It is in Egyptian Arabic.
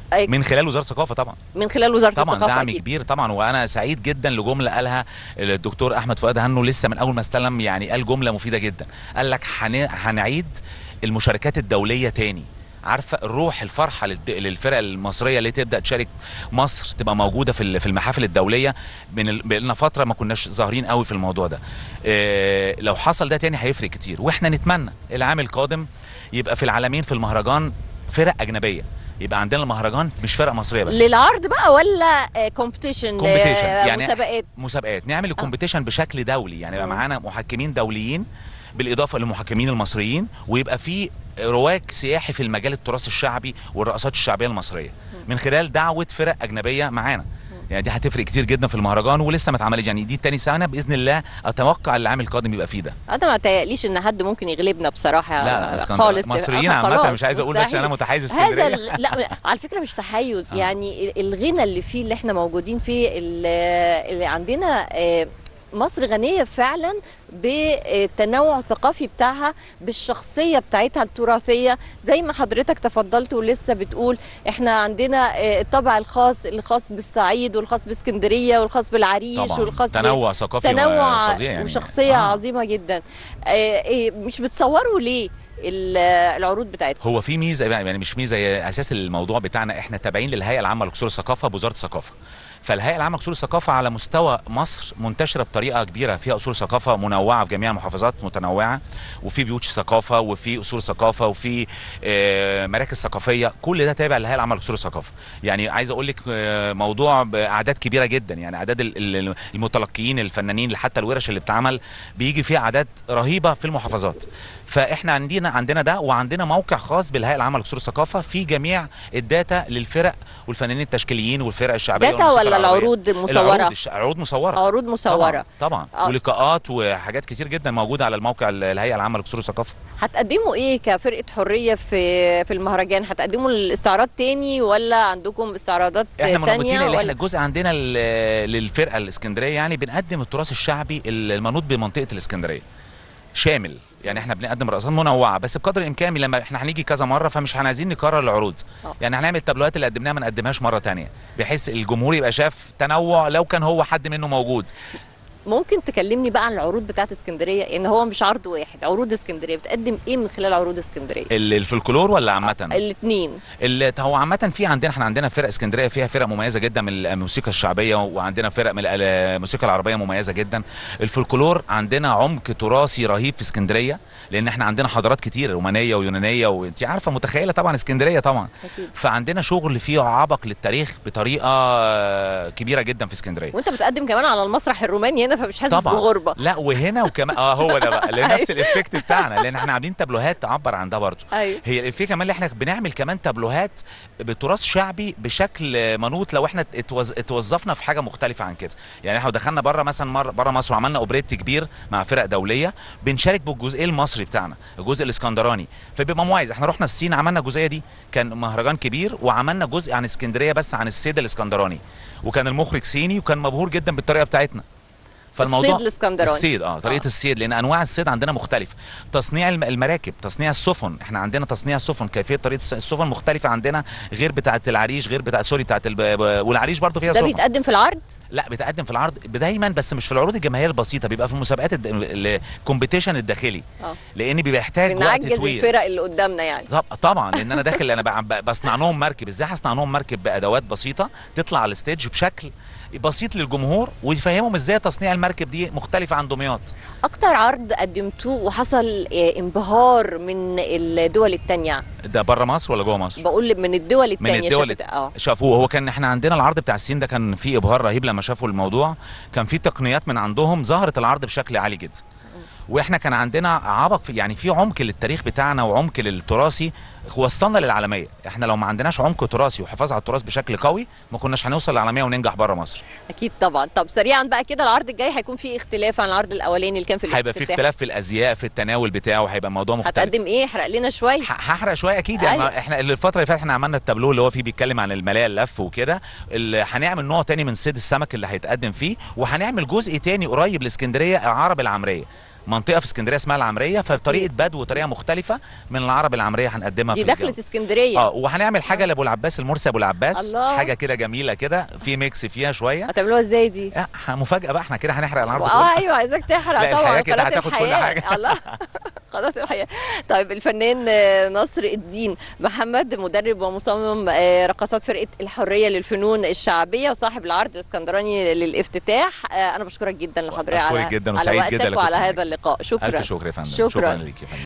أي- من خلال وزاره الثقافه طبعا من خلال وزاره طبعا الثقافه دعم اكيد كبير طبعا وانا سعيد جدا لجمله قالها الدكتور احمد فؤاد هنو لسه من اول ما استلم يعني قال جمله مفيده جدا قال لك هن- هنعيد المشاركات الدوليه تاني عارفه الروح الفرحه للد- للفرق المصريه اللي تبدا تشارك مصر تبقى موجوده في ال- في المحافل الدوليه من ال- بقالنا فتره ما كناش ظاهرين قوي في الموضوع ده إيه لو حصل ده تاني هيفرق كتير واحنا نتمنى العام القادم يبقى في العالمين في المهرجان فرق اجنبيه يبقى عندنا المهرجان مش فرق مصريه بس للعرض بقى ولا كومبيتيشن Competition. يعني مسابقات مسابقات نعمل الكومبيتيشن بشكل دولي يعني يبقى مم. معانا محكمين دوليين بالاضافه للمحكمين المصريين ويبقى في رواج سياحي في المجال التراث الشعبي والرقصات الشعبيه المصريه من خلال دعوه فرق اجنبيه معانا يعني دي هتفرق كتير جدا في المهرجان ولسه ما اتعملش يعني دي تاني سنه باذن الله اتوقع العام القادم يبقى فيه ده انا ما تهيأليش ان حد ممكن يغلبنا بصراحه لا اسكندر خالص مصريين آه، عامه خلاص، مش عايز اقول بس مستحيل. انا متحيز هذا اسكندريه الغ... لا على فكره مش تحيز آه. يعني الغنى اللي فيه اللي احنا موجودين فيه اللي اللي عندنا آه، مصر غنيه فعلا بالتنوع الثقافي بتاعها بالشخصيه بتاعتها التراثيه زي ما حضرتك تفضلت ولسه بتقول احنا عندنا آه، الطبع الخاص الخاص بالصعيد والخاص باسكندريه والخاص بالعريش طبعا والخاص ب- تنوع ثقافي تنوع فظيع يعني وشخصيه آه. عظيمه جدا آه، إيه، مش بتصوروا ليه ال- العروض بتاعتكم هو في ميزه يعني مش ميزه هي اساس الموضوع بتاعنا احنا تابعين للهيئه العامه لقصور الثقافه بوزاره الثقافه فالهيئه العامه لقصور الثقافه على مستوى مصر منتشره بطريقه كبيره فيها اصول ثقافه منوعه في جميع المحافظات متنوعه وفي بيوت ثقافه وفي اصول ثقافه وفي آه، مراكز ثقافيه كل ده تابع للهيئه العامه لقصور الثقافه يعني عايز اقول لك آه، موضوع باعداد كبيره جدا يعني اعداد ال- ال- المتلقيين الفنانين حتى الورش اللي بتتعمل بيجي فيها اعداد رهيبه في المحافظات فاحنا عندنا عندنا ده وعندنا موقع خاص بالهيئه العامه لقصور الثقافه في جميع الداتا للفرق والفنانين التشكيليين والفرق الشعبيه داتا والموسيقى ولا العربية. العروض العروض مصوره الش- العروض مصوره عروض مصوره طبعا, طبعا. آه. ولقاءات وحاجات كتير جدا موجوده على الموقع ال- الهيئه العامه لقصور الثقافه هتقدموا ايه كفرقه حريه في في المهرجان هتقدموا الاستعراض تاني ولا عندكم استعراضات احنا مربوطين تانية اللي احنا ولا الجزء عندنا ال- للفرقه الاسكندريه يعني بنقدم التراث الشعبي المنوط بمنطقه الاسكندريه شامل يعني احنا بنقدم رقصات منوعه بس بقدر الامكان لما احنا هنيجي كذا مره فمش عايزين نكرر العروض آه. يعني هنعمل التابلوهات اللي قدمناها ما نقدمهاش مره تانية بحيث الجمهور يبقى شاف تنوع لو كان هو حد منه موجود ممكن تكلمني بقى عن العروض بتاعت اسكندريه ان هو مش عرض واحد عروض اسكندريه بتقدم ايه من خلال عروض اسكندريه ال- الفلكلور ولا عامه الاثنين ال- هو عامة في عندنا احنا عندنا فرق اسكندرية فيها فرق مميزة جدا من الموسيقى الشعبية وعندنا فرق من ال- الموسيقى العربية مميزة جدا الفولكلور عندنا عمق تراثي رهيب في اسكندرية لأن احنا عندنا حضارات كتير رومانية ويونانية وانت عارفة متخيلة طبعا اسكندرية طبعا اكيد فعندنا شغل فيه عبق للتاريخ بطريقة آه، كبيرة جدا في اسكندرية وانت بتقدم كمان على المسرح الروماني هنا فمش حاسس طبعا. بغربه لا وهنا وكمان اه هو ده بقى لأن نفس الافكت بتاعنا لان احنا عاملين تابلوهات تعبر عن ده برضه ايوه هي الافيه كمان اللي احنا بنعمل كمان تابلوهات بتراث شعبي بشكل منوط لو احنا اتوز... اتوظفنا في حاجه مختلفه عن كده يعني احنا لو دخلنا بره مثلا مر... بره مصر وعملنا اوبريت كبير مع فرق دوليه بنشارك بالجزء المصري بتاعنا الجزء الاسكندراني فبيبقى مميز احنا رحنا الصين عملنا الجزئيه دي كان مهرجان كبير وعملنا جزء عن اسكندريه بس عن الصيد الاسكندراني وكان المخرج صيني وكان مبهور جدا بالطريقه بتاعتنا الصيد الاسكندراني الصيد اه طريقه آه. الصيد لان انواع الصيد عندنا مختلفه تصنيع الم- المراكب تصنيع السفن احنا عندنا تصنيع السفن كيفيه طريقه الس- السفن مختلفه عندنا غير بتاعه العريش غير بتاع سوري بتاعه الب... ب- والعريش برضو فيها ده سفن بيتقدم في العرض لا بتقدم في العرض دايما بس مش في العروض الجماهيريه البسيطه بيبقى في المسابقات الكومبيتيشن الداخلي اه لان بيبقى يحتاج وقت بنعجز طويل الفرق اللي قدامنا يعني طب طبعا لان انا داخل انا ب- ب- بصنع لهم مركب ازاي هصنع لهم مركب بادوات بسيطه تطلع على الستيج بشكل بسيط للجمهور ويفهمهم ازاي تصنيع المركب دي مختلفه عن دمياط اكتر عرض قدمتوه وحصل آه، انبهار من الدول التانية ده بره مصر ولا جوه مصر بقول من الدول التانية الدول شافت اه شافوه هو كان احنا عندنا العرض بتاع الصين ده كان فيه ابهار رهيب لما شافوا الموضوع كان فيه تقنيات من عندهم ظهرت العرض بشكل عالي جدا واحنا كان عندنا عبق في يعني في عمق للتاريخ بتاعنا وعمق للتراثي وصلنا للعالميه احنا لو ما عندناش عمق تراثي وحفاظ على التراث بشكل قوي ما كناش هنوصل للعالميه وننجح بره مصر اكيد طبعا طب سريعا بقى كده العرض الجاي هيكون فيه اختلاف عن العرض الاولاني اللي كان في هيبقى في الافتتاح. اختلاف في الازياء في التناول بتاعه هيبقى الموضوع مختلف هتقدم ايه احرق لنا شويه ح- هحرق شويه اكيد يعني أيوة. ما احنا الفتره اللي فاتت احنا عملنا التابلو اللي هو فيه بيتكلم عن الملايا اللف وكده اللي هنعمل نوع تاني من صيد السمك اللي هيتقدم فيه وهنعمل جزء تاني قريب لاسكندريه العرب العمريه منطقه في اسكندريه اسمها العمريه فطريقه بدو وطريقه مختلفه من العرب العمريه هنقدمها دي في الجو. دخلت اسكندريه اه وهنعمل حاجه لابو العباس المرسي ابو العباس الله. حاجه كده جميله كده في ميكس فيها شويه هتعملوها ازاي دي آه، مفاجاه بقى احنا كده هنحرق العرض كله اه ايوه عايزاك تحرق لا، طبعا الحياة كده قناه هتاخد كل الحياه حاجة. الله قناه الحياه طيب الفنان آه، نصر الدين محمد مدرب ومصمم آه، رقصات فرقه الحريه للفنون الشعبيه وصاحب العرض الاسكندراني للافتتاح آه، انا بشكرك جدا لحضرتك أشكرك على جدا على وسعيد وقتك جدا لكم وعلى معاك. هذا اللقاء شكرا الف شكر يا فندم شكراً. شكرا ليك يا فندم